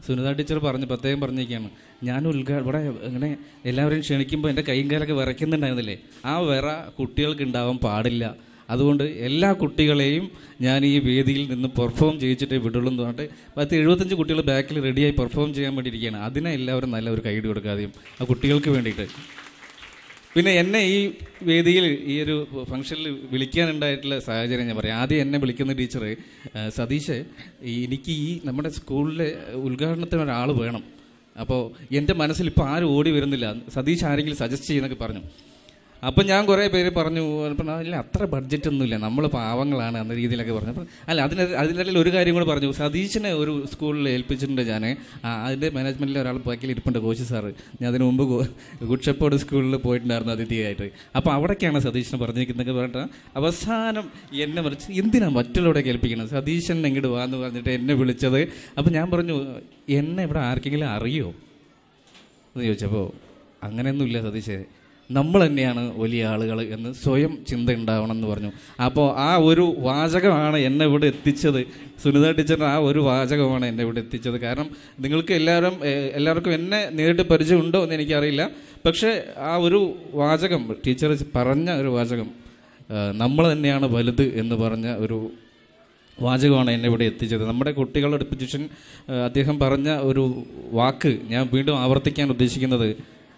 Sunitha teacher പറഞ്ഞ് പ്രത്യേകം പറഞ്ഞിരിക്കുകയാണ് ഞാൻ ഉദ്ഘാ ഇവിടെ ഇങ്ങനെ എല്ലാവരെയും ക്ഷണിക്കുമ്പോൾ എൻ്റെ കൈയും കാലൊക്കെ വിറയ്ക്കുന്നുണ്ടായിരുന്നില്ലേ ആ വിറ കുട്ടികൾക്ക് ഉണ്ടാവാൻ പാടില്ല അതുകൊണ്ട് എല്ലാ കുട്ടികളെയും ഞാൻ ഈ വേദിയിൽ നിന്ന് പെർഫോം ചെയ്യിച്ചിട്ടേ വിടുള്ളൂ എന്ന് പറഞ്ഞിട്ട് പത്ത് എഴുപത്തഞ്ച് കുട്ടികൾ ബാക്കിൽ റെഡിയായി പെർഫോം ചെയ്യാൻ വേണ്ടി ഇരിക്കുകയാണ് അതിനെ എല്ലാവരും നല്ല ഒരു കൈഡ് കൊടുക്കാതെയും ആ കുട്ടികൾക്ക് വേണ്ടിയിട്ട് പിന്നെ എന്നെ ഈ വേദിയിൽ ഈ ഒരു ഫംഗ്ഷനിൽ വിളിക്കാനുണ്ടായിട്ടുള്ള സാഹചര്യം ഞാൻ പറയാം ആദ്യം എന്നെ വിളിക്കുന്ന ടീച്ചർ സതീഷ് ഈ എനിക്ക് ഈ നമ്മുടെ സ്കൂളിലെ ഉദ്ഘാടനത്തിന് ഒരാൾ വേണം അപ്പോൾ എൻ്റെ മനസ്സിൽ ഇപ്പോൾ ആരും ഓടി വരുന്നില്ല സതീഷ് ആരെങ്കിലും സജസ്റ്റ് ചെയ്യുന്നൊക്കെ പറഞ്ഞു അപ്പം ഞാൻ കുറേ പേര് പറഞ്ഞു അപ്പം ഇല്ല അത്ര ബഡ്ജറ്റ് ഒന്നുമില്ല നമ്മൾ പാവങ്ങളാണ് എന്ന രീതിയിലൊക്കെ പറഞ്ഞു അപ്പം അല്ല അതിന് അതിനിടയിൽ ഒരു കാര്യം കൂടെ പറഞ്ഞു സതീഷിനെ ഒരു സ്കൂളിൽ ഏൽപ്പിച്ചിട്ടുണ്ട് ഞാൻ ആ, അതിൻ്റെ മാനേജ്മെൻറ്റിൽ ഒരാൾ ബാക്കിൽ ഇരിപ്പുണ്ട് കോച്ച് സാറ് ഞാൻ അതിന് മുമ്പ് ഗുഡ്ഷപ്പോട് സ്കൂളിൽ പോയിട്ടുണ്ടായിരുന്നു അതിഥിയായിട്ട് അപ്പോൾ അവിടേക്കാണ് സതീഷിനെ പറഞ്ഞിരിക്കുന്നതൊക്കെ പറഞ്ഞിട്ട് അവസാനം എന്നെ മറിച്ച് എന്തിനാണ് മറ്റുള്ളവരെ കേൾപ്പിക്കുന്നത് സതീശൻ ഇങ്ങോട്ട് വാ എന്ന് പറഞ്ഞിട്ട് എന്നെ വിളിച്ചത് അപ്പോൾ ഞാൻ പറഞ്ഞു എന്നെ ഇവിടെ ആർക്കെങ്കിലും അറിയോ എന്ന് ചോദിച്ചപ്പോൾ അങ്ങനെയൊന്നുമില്ല സതീശേ നമ്മൾ തന്നെയാണ് വലിയ ആളുകൾ എന്ന് സ്വയം ചിന്ത ഉണ്ടാവണം എന്ന് പറഞ്ഞു അപ്പോൾ ആ ഒരു വാചകമാണ് എന്നെ ഇവിടെ എത്തിച്ചത് സുനിത ടീച്ചറിൻ്റെ ആ ഒരു വാചകമാണ് എന്നെ ഇവിടെ എത്തിച്ചത് കാരണം നിങ്ങൾക്ക് എല്ലാവരും ഏഹ്, എല്ലാവർക്കും എന്നെ നേരിട്ട് പരിചയമുണ്ടോ എന്ന് എനിക്കറിയില്ല പക്ഷേ ആ ഒരു വാചകം ടീച്ചർ പറഞ്ഞ ഒരു വാചകം നമ്മൾ തന്നെയാണ് വലുത് എന്ന് പറഞ്ഞ ഒരു വാചകമാണ് എന്നെ ഇവിടെ എത്തിച്ചത് നമ്മുടെ കുട്ടികളുടെ പൊസിഷൻ അദ്ദേഹം പറഞ്ഞ ഒരു വാക്ക് ഞാൻ വീണ്ടും ആവർത്തിക്കാൻ ഉദ്ദേശിക്കുന്നത്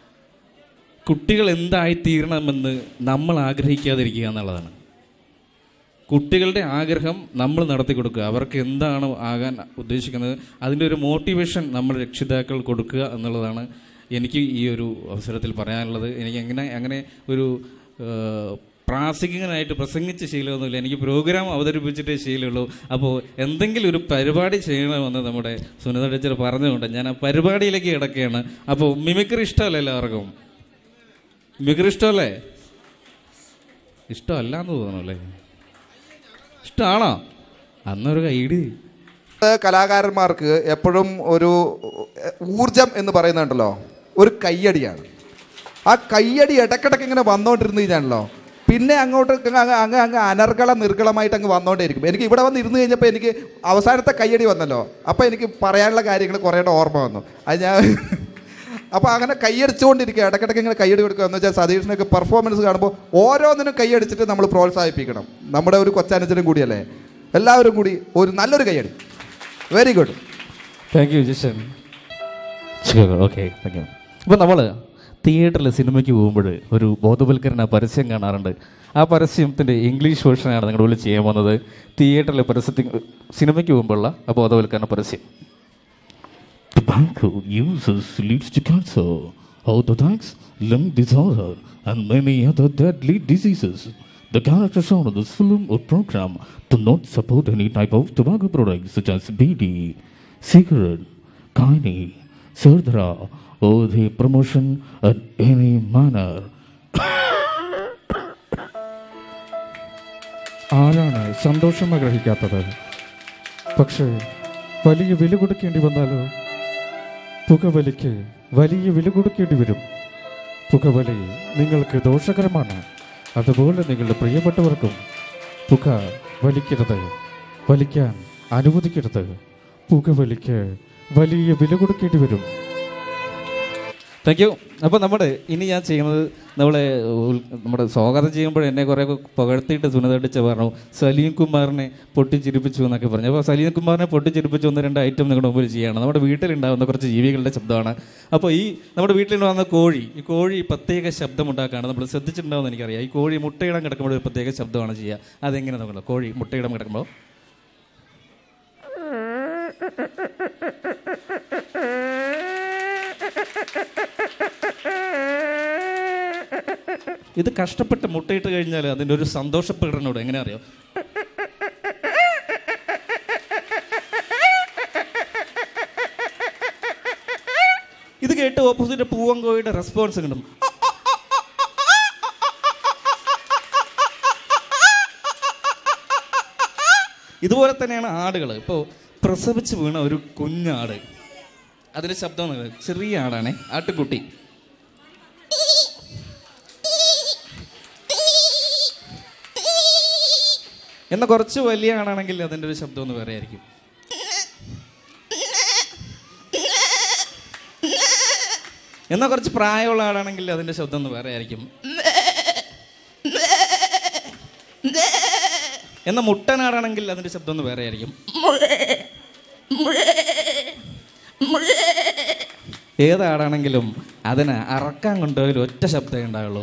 കുട്ടികൾ എന്തായിത്തീരണമെന്ന് നമ്മൾ ആഗ്രഹിക്കാതിരിക്കുക എന്നുള്ളതാണ് കുട്ടികളുടെ ആഗ്രഹം നമ്മൾ നടത്തി കൊടുക്കുക അവർക്ക് എന്താണ് ആകാൻ ഉദ്ദേശിക്കുന്നത് അതിൻ്റെ ഒരു മോട്ടിവേഷൻ നമ്മൾ രക്ഷിതാക്കൾ കൊടുക്കുക എന്നുള്ളതാണ് എനിക്ക് ഈ ഒരു അവസരത്തിൽ പറയാനുള്ളത് എനിക്ക് എങ്ങനെ അങ്ങനെ ഒരു ഏഹ്, പ്രാസംഗികനായിട്ട് പ്രസംഗിച്ച് ശീലമൊന്നുമില്ല എനിക്ക് പ്രോഗ്രാം അവതരിപ്പിച്ചിട്ടേ ശീലമുള്ളൂ അപ്പോൾ എന്തെങ്കിലും ഒരു പരിപാടി ചെയ്യണമെന്ന് നമ്മുടെ സുനിത ടീച്ചർ പറഞ്ഞുകൊണ്ട് ഞാൻ ആ പരിപാടിയിലേക്ക് കിടക്കുകയാണ് അപ്പോൾ മിമിക്രി ഇഷ്ടമല്ല എല്ലാവർക്കും മിമിക്രി ഇഷ്ടമല്ലേ ഇഷ്ടമല്ല എന്ന് തോന്നുന്നു അല്ലേ ഇഷ്ടമാണോ അന്നൊരു കൈഡി കലാകാരന്മാർക്ക് എപ്പോഴും ഒരു ഊർജം എന്ന് പറയുന്നുണ്ടല്ലോ ഒരു കയ്യടിയാണ് ആ കയ്യടി ഇടക്കിടക്ക് ഇങ്ങനെ വന്നുകൊണ്ടിരുന്ന് കഴിഞ്ഞാണല്ലോ പിന്നെ അങ്ങോട്ട് അങ്ങ് അങ്ങ് അങ്ങ് അങ്ങ് അനർഗള നിർഗളമായിട്ട് അങ്ങ് വന്നുകൊണ്ടേയിരിക്കും എനിക്ക് ഇവിടെ വന്ന് ഇരുന്ന് കഴിഞ്ഞപ്പോൾ എനിക്ക് അവസാനത്തെ കയ്യടി വന്നല്ലോ അപ്പോൾ എനിക്ക് പറയാനുള്ള കാര്യങ്ങൾ കുറേയുടെ ഓർമ്മ വന്നു അത് ഞാൻ അപ്പോൾ അങ്ങനെ കൈയടിച്ചുകൊണ്ടിരിക്കുക ഇടയ്ക്കിടയ്ക്ക് ഇങ്ങനെ കൈയടി കൊടുക്കുക എന്ന് വെച്ചാൽ സതീഷിനൊക്കെ പെർഫോമൻസ് കാണുമ്പോൾ ഓരോന്നിനും കൈയടിച്ചിട്ട് നമ്മൾ പ്രോത്സാഹിപ്പിക്കണം നമ്മുടെ ഒരു കൊച്ചാനച്ചനും കൂടിയല്ലേ എല്ലാവരും കൂടി ഒരു നല്ലൊരു കൈയടി very good thank you Jishan okay thank you അപ്പോൾ നമ്മൾ തിയേറ്ററിൽ സിനിമയ്ക്ക് പോകുമ്പോൾ ഒരു ബോധവൽക്കരണ പരസ്യം കാണാറുണ്ട് ആ പരസ്യത്തിൻ്റെ ഇംഗ്ലീഷ് വേർഷനാണ് നിങ്ങളുടെ ഉള്ളിൽ ചെയ്യാൻ പോകുന്നത് തിയേറ്ററിലെ പരസ്യത്തിന് സിനിമയ്ക്ക് പോകുമ്പോഴുള്ള ആ ബോധവൽക്കരണ പരസ്യം Tobacco uses leads to cancer, heart attacks, lung disorder, and many other deadly diseases. The characters on this film or program do not support any type of tobacco products such as BD, cigarette, Kaini, Sardra, or the promotion at any manner. ആരാണ് സന്തോഷം ആഗ്രഹിക്കാത്തത് പക്ഷേ വലിയ വില കൊടുക്കേണ്ടി വന്നാലോ പുകവലിക്ക് വലിയ വില കൊടുക്കേണ്ടി വരും പുകവലി നിങ്ങൾക്ക് ദോഷകരമാണ് അതുപോലെ നിങ്ങളുടെ പ്രിയപ്പെട്ടവർക്കും പുക വലിക്കരുത് വലിക്കാൻ അനുവദിക്കരുത് പുകവലിക്ക് വലിയ വില കൊടുക്കേണ്ടി വരും താങ്ക് യു അപ്പോൾ നമ്മുടെ ഇനി ഞാൻ ചെയ്യുന്നത് നമ്മളെ ഉൽ- നമ്മുടെ സ്വാഗതം ചെയ്യുമ്പോൾ എന്നെ കുറേ പുകഴ്ത്തിയിട്ട് സുനിതടിച്ച് പറഞ്ഞു സലീം കുമാറിനെ പൊട്ടിച്ചിരിപ്പിച്ചു എന്നൊക്കെ പറഞ്ഞു അപ്പോൾ സലീം കുമാറിനെ പൊട്ടിച്ചിരിപ്പിച്ചു ഒന്ന് രണ്ട് ഐറ്റം നിങ്ങളുടെ മുമ്പിൽ ചെയ്യണം നമ്മുടെ വീട്ടിലുണ്ടാകുന്ന കുറച്ച് ജീവികളുടെ ശബ്ദമാണ് അപ്പോൾ ഈ നമ്മുടെ വീട്ടിലുണ്ടാകുന്ന കോഴി ഈ കോഴി പ്രത്യേക ശബ്ദമുണ്ടാക്കുകയാണ് നമ്മൾ ശ്രദ്ധിച്ചിട്ടുണ്ടാവുമെന്ന് എനിക്കറിയാം ഈ കോഴി മുട്ടയിടാൻ കിടക്കുമ്പോൾ ഒരു പ്രത്യേക ശബ്ദമാണ് ചെയ്യുക അതെങ്ങനെ നോക്കണം കോഴി മുട്ടയിടാൻ കിടക്കുമ്പോൾ ഇത് കഷ്ടപ്പെട്ട് മുട്ടയിട്ട് കഴിഞ്ഞാൽ അതിൻ്റെ ഒരു സന്തോഷ പ്രകടനോട് എങ്ങനെ അറിയോ ഇത് കേട്ട് ഓപ്പോസിറ്റ് പൂവങ്കോയുടെ റെസ്പോൺസ് കിട്ടും ഇതുപോലെ തന്നെയാണ് ആടുകൾ ഇപ്പോൾ പ്രസവിച്ച് വീണ ഒരു കുഞ്ഞാട് അതിൻ്റെ ശബ്ദം എന്ന് പറയുന്നത് ചെറിയ ആടാണേ ആട്ടുകുട്ടി എന്നാൽ കുറച്ച് വലിയ ആണാണെങ്കിൽ അതിൻ്റെ ഒരു ശബ്ദം ഒന്ന് വേറെ ആയിരിക്കും എന്നാൽ കുറച്ച് പ്രായമുള്ള ആളാണെങ്കിൽ അതിൻ്റെ ശബ്ദം ഒന്ന് വേറെ ആയിരിക്കും എന്നാൽ മുട്ടനാടാണെങ്കിൽ അതിൻ്റെ ശബ്ദം ഒന്ന് വേറെ ആയിരിക്കും ഏതാടാണെങ്കിലും അതിനെ അറക്കാൻ കൊണ്ടുപോയാൽ ഒറ്റ ശബ്ദമേ ഉണ്ടാവുള്ളൂ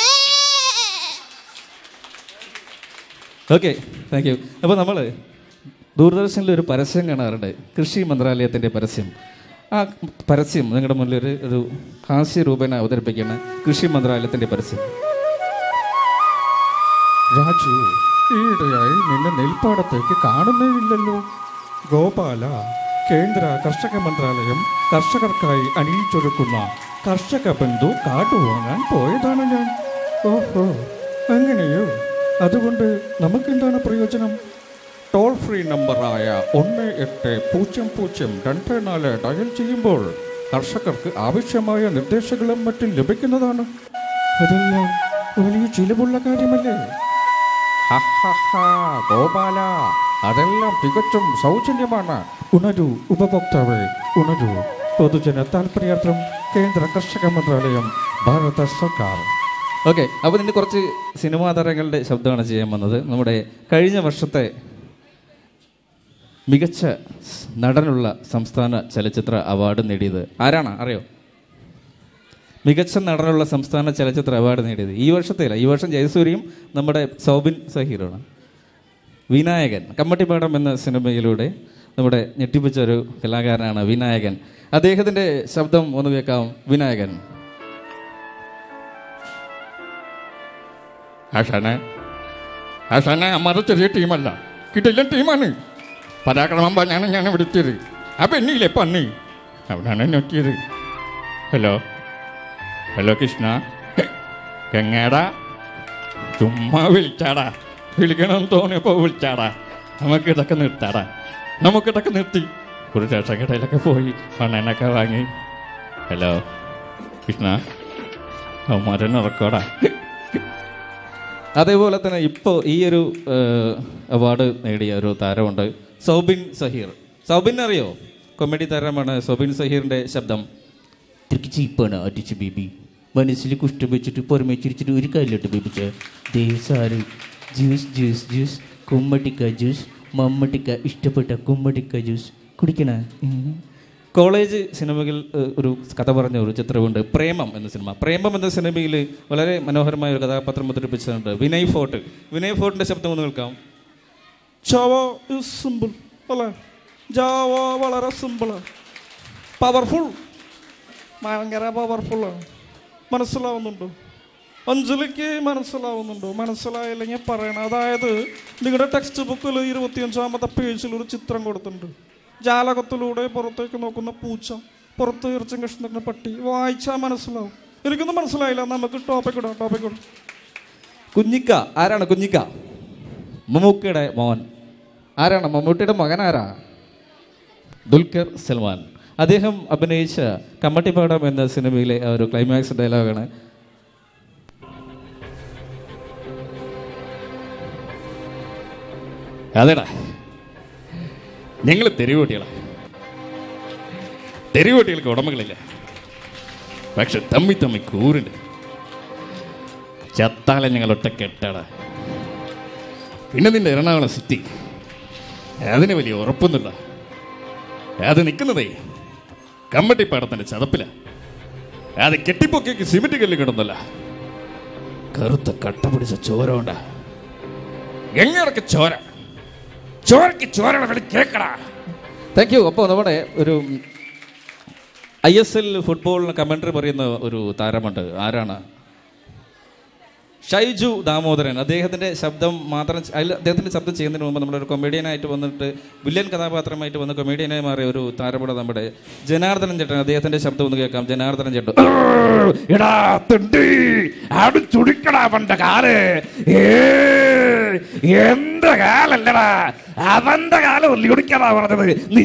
ഓക്കെ താങ്ക് യു അപ്പോൾ നമ്മൾ ദൂരദർശനിൽ ഒരു പരസ്യം കാണാറുണ്ട് കൃഷി മന്ത്രാലയത്തിൻ്റെ പരസ്യം ആ പരസ്യം നിങ്ങളുടെ മുന്നിൽ ഒരു ഒരു ഹാസ്യരൂപേണ അവതരിപ്പിക്കുന്ന കൃഷി മന്ത്രാലയത്തിൻ്റെ പരസ്യം രാജു ഈയിടെയായി നിന്നെ നെൽപ്പാടത്തേക്ക് കാണുന്നേ ഇല്ലല്ലോ ഗോപാല കേന്ദ്ര കർഷക മന്ത്രാലയം കർഷകർക്കായി അണിയിച്ചൊരുക്കുന്ന കർഷക ബന്ധു കാർഡ് വാങ്ങാൻ പോയതാണ് ഞാൻ ഓഹോ അങ്ങനെയോ അതുകൊണ്ട് നമുക്കെന്താണ് പ്രയോജനം ടോൾ ഫ്രീ നമ്പറായ ഒന്ന് എട്ട് പൂജ്യം പൂജ്യം രണ്ട് നാല് ഡയൽ ചെയ്യുമ്പോൾ കർഷകർക്ക് ആവശ്യമായ നിർദ്ദേശങ്ങളും മറ്റും ലഭിക്കുന്നതാണ് അതെല്ലാം വലിയ ചിലവുള്ള കാര്യമല്ലേ ഹഹഹ, ഗോപാല അതെല്ലാം തികച്ചും സൗജന്യമാണ് ഉണരൂ ഉപഭോക്താവേ ഉണരൂ പൊതുജന താല്പര്യാർത്ഥം കേന്ദ്ര കർഷക മന്ത്രാലയം ഭാരത സർക്കാർ ഓക്കെ അപ്പോൾ നിന്റെ കുറച്ച് സിനിമാ താരങ്ങളുടെ ശബ്ദമാണ് ചെയ്യാൻ വന്നത് നമ്മുടെ കഴിഞ്ഞ വർഷത്തെ മികച്ച സ് നടനുള്ള സംസ്ഥാന ചലച്ചിത്ര അവാർഡ് നേടിയത് ആരാണ് അറിയോ മികച്ച നടനുള്ള സംസ്ഥാന ചലച്ചിത്ര അവാർഡ് നേടിയത് ഈ വർഷത്തെയല്ല ഈ വർഷം ജയസൂര്യയും നമ്മുടെ സൗബിൻ സഹീറാണ് വിനായകൻ കമ്മട്ടിപ്പാടം എന്ന സിനിമയിലൂടെ നമ്മുടെ ഞെട്ടിപ്പിച്ച ഒരു കലാകാരനാണ് വിനായകൻ അദ്ദേഹത്തിൻ്റെ ശബ്ദം ഒന്ന് കേൾക്കാം വിനായകൻ ആശാനെ ആശാനെ അമ്മാരുടെ ചെറിയ ടീമല്ല കിട്ടില്ല ടീമാണ് പരാക്രമം പറഞ്ഞാണ് ഞാൻ വിളിച്ചത് ആ പെണ്ണില്ലേ പന്നി അവിടാണ് നോക്കിയത് ഹലോ ഹലോ കൃഷ്ണ ഗംഗാടാ ചുമ്മാ വിളിച്ചാടാ വിളിക്കണമെന്ന് തോന്നിയപ്പോൾ വിളിച്ചാടാ നമുക്കിതൊക്കെ നിർത്താടാ നമുക്കിതൊക്കെ നിർത്തി ഒരു രസകടയിലൊക്കെ പോയി മണ്ണനൊക്കെ വാങ്ങി ഹലോ കൃഷ്ണ അവന്മാരെന്നെ ഉറക്കോടാ അതേപോലെ തന്നെ ഇപ്പോൾ ഈ ഒരു ഏഹ്, അവാർഡ് നേടിയ ഒരു താരമുണ്ട് സൗബിൻ സഹീർ സൗബിൻ അറിയോ കൊമഡി താരമാണ് സൗബിൻ സഹീറിന്റെ ശബ്ദം ഇത്രയ്ക്ക് ചീപ്പാണ് അടിച്ച് ബേബി മനസ്സിൽ കുഷ്ഠം വെച്ചിട്ട് പുറമെ ചിരിച്ചിട്ട് ഒരു കാര്യമില്ല ബേബിച്ച ദേ സാറ് ജ്യൂസ് ജ്യൂസ് ജ്യൂസ് കുമ്മട്ടിക്ക ജ്യൂസ് മമ്മട്ടിക്ക ഇഷ്ടപ്പെട്ട കുമ്മട്ടിക്ക ജ്യൂസ് കുടിക്കണ കോളേജ് സിനിമയിൽ ഏഹ്, ഒരു കഥ പറഞ്ഞ ഒരു ചിത്രമുണ്ട് പ്രേമം എന്ന സിനിമ പ്രേമം എന്ന സിനിമയിൽ വളരെ മനോഹരമായ ഒരു കഥാപാത്രം അവതരിപ്പിച്ചിട്ടുണ്ട് വിനയ് ഫോർട്ട് വിനയ് ഫോർട്ടിന്റെ ശബ്ദം ഒന്ന് കേൾക്കാം ചാവോ സിമ്പിൾ അല്ലേ ജാവോ വളരെ സിമ്പിളാണ് പവർഫുൾ ഭയങ്കര പവർഫുള്ളാണ് മനസ്സിലാവുന്നുണ്ടോ അഞ്ജലിക്ക് മനസ്സിലാവുന്നുണ്ടോ മനസ്സിലായില്ലെങ്കിൽ പറയണം അതായത് നിങ്ങളുടെ ടെക്സ്റ്റ് ബുക്കിൽ ഇരുപത്തിയഞ്ചാമത്തെ പേജിൽ ഒരു ചിത്രം കൊടുത്തിട്ടുണ്ട് ജാലകത്തിലൂടെ പുറത്തേക്ക് നോക്കുന്ന പൂച്ച പുറത്ത് ഇറച്ചും കഷ്ണത്തിന് പട്ടി വായിച്ചാൽ മനസ്സിലാവും എനിക്കൊന്നും മനസ്സിലായില്ല നമുക്ക് ടോപ്പിക് ഇടാം ടോപ്പിക് ഇടാം കുഞ്ഞിക്ക ആരാണ് കുഞ്ഞിക്ക മമ്മൂക്കയുടെ മോൻ ആരാണ് മമ്മൂട്ടിയുടെ മകൻ ആരാ ദുൽഖർ സൽമാൻ അദ്ദേഹം അഭിനയിച്ച കമ്മട്ടിപ്പാടം എന്ന സിനിമയിലെ ആ ഒരു ക്ലൈമാക്സ് ഡയലോഗാണ് അതെടാ ഞങ്ങൾ തെരുവുകുട്ടികളാ തെരുവുകുട്ടികൾക്ക് ഉടമകളില്ല പക്ഷെ തമ്മി തമ്മി കൂറുണ്ട് ചത്താലെ ഞങ്ങൾ ഒറ്റ കെട്ടാടാ പിന്നെ നിന്റെ എറണാകുളം സിറ്റി അതിന് വലിയ ഉറപ്പൊന്നുമില്ല അത് നിൽക്കുന്നതേ കമ്മട്ടിപ്പാടത്തിന്റെ ചതപ്പില അത് കെട്ടിപ്പൊക്കി സിമെന്റ് കല്ല് കിടന്നല്ല കറുത്ത കട്ട പിടിച്ച ചോര കൊണ്ടാ എങ്ങനെയൊക്കെ ചോര ചോരക്ക് ചോരയുടെ കളി കേക്കടാ താങ്ക് യു അപ്പോൾ നമ്മുടെ ഒരു ഐ എസ് എൽ ഫുട്ബോളിന് കമൻട്രി പറയുന്ന ഒരു താരമുണ്ട് ആരാണ് ഷൈജു ദാമോദരൻ അദ്ദേഹത്തിൻ്റെ ശബ്ദം മാത്രം ചെ- അതിൽ അദ്ദേഹത്തിൻ്റെ ശബ്ദം ചെയ്യുന്നതിന് മുമ്പ് നമ്മളൊരു കൊമേഡിയനായിട്ട് വന്നിട്ട് വില്ലൻ കഥാപാത്രമായിട്ട് വന്ന് കൊമേഡിയനായി മാറിയ ഒരു താരമുണ്ട് നമ്മുടെ ജനാർദ്ദനൻ ചേട്ടൻ അദ്ദേഹത്തിൻ്റെ ശബ്ദം ഒന്ന് കേൾക്കാം ജനാർദ്ദനൻ ചേട്ടൻ എടാ തിണ്ടി അവിടെ ചുടിക്കടാ അവന്റെ കാല് ഏ എന്റെ കാലല്ലടാ അവന്റെ കാല് ഒല്ലിയൊടിക്കടാ പറഞ്ഞത് നീ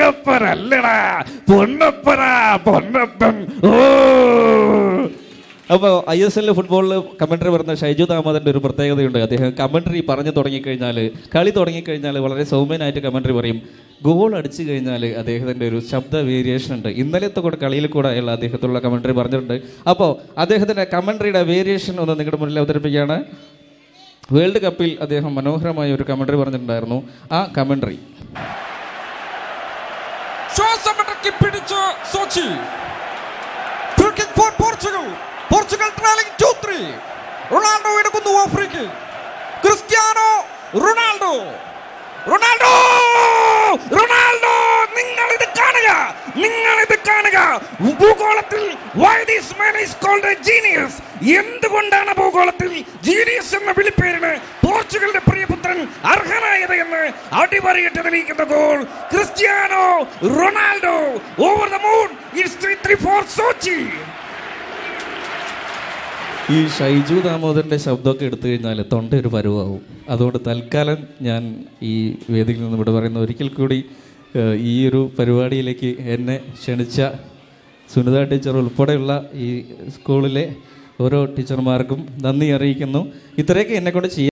തങ്കപ്പനല്ലടാ പൊന്നപ്പനാ പൊന്നപ്പൻ ഓ അപ്പോൾ ഐ എസ് എൽ ഫുട്ബോളിൽ കമൻട്രി പറയുന്ന ഷൈജു ദാമോദറിൻ്റെ ഒരു പ്രത്യേകതയുണ്ട് അദ്ദേഹം കമൻട്രി പറഞ്ഞു തുടങ്ങിക്കഴിഞ്ഞാൽ കളി തുടങ്ങിക്കഴിഞ്ഞാൽ വളരെ സൗമ്യനായിട്ട് കമൻട്രി പറയും ഗോൾ അടിച്ചു കഴിഞ്ഞാൽ അദ്ദേഹത്തിൻ്റെ ഒരു ശബ്ദ വേരിയേഷൻ ഉണ്ട് ഇന്നലത്തെ കൂടെ കളിയിൽ കൂടെ ഉള്ള അദ്ദേഹത്തുള്ള കമൻട്രി പറഞ്ഞിട്ടുണ്ട് അപ്പോൾ അദ്ദേഹത്തിൻ്റെ കമൻട്രിയുടെ വേരിയേഷൻ ഒന്ന് നിങ്ങളുടെ മുന്നിൽ അവതരിപ്പിക്കുകയാണ് വേൾഡ് കപ്പിൽ അദ്ദേഹം മനോഹരമായ ഒരു കമൻട്രി പറഞ്ഞിട്ടുണ്ടായിരുന്നു ആ കമൻട്രി ശ്വാസമടക്കി പിടിച്ച് Sochi Free kick for Portugal. Portugal trailing 2-3. Ronaldo എടുക്കുന്നു Africa Cristiano Ronaldo Ronaldo Ronaldo നിങ്ങൾ ഇത് കാണുക നിങ്ങൾ ഇത് കാണുക ഭൂഗോളത്തിൽ why this man is called a genius എന്തുകൊണ്ടാണ് ഭൂഗോളത്തിൽ ജീനിയസ് എന്ന വിളിപ്പേരിന് പോർച്ചുഗലിന്റെ പ്രിയപുത്രൻ അർഹനായത് എന്ന് അടിപറിയിട്ട് തെളിയിക്കുന്ന goal Cristiano Ronaldo over the moon it's three three four Sochi ഈ ഷൈജു ദാമോദരൻ്റെ ശബ്ദമൊക്കെ എടുത്തു കഴിഞ്ഞാൽ തൊണ്ട ഒരു പരുവാകും അതുകൊണ്ട് തൽക്കാലം ഞാൻ ഈ വേദിയിൽ നിന്ന് ഇവിടെ പറയുന്ന ഒരിക്കൽ കൂടി ഏഹ്, ഈ ഒരു പരിപാടിയിലേക്ക് എന്നെ ക്ഷണിച്ച സുനിത ടീച്ചർ ഉൾപ്പെടെയുള്ള ഈ സ്കൂളിലെ ഓരോ ടീച്ചർമാർക്കും നന്ദി അറിയിക്കുന്നു ഇത്രയൊക്കെ എന്നെ കൊണ്ട് ചെയ്യാൻ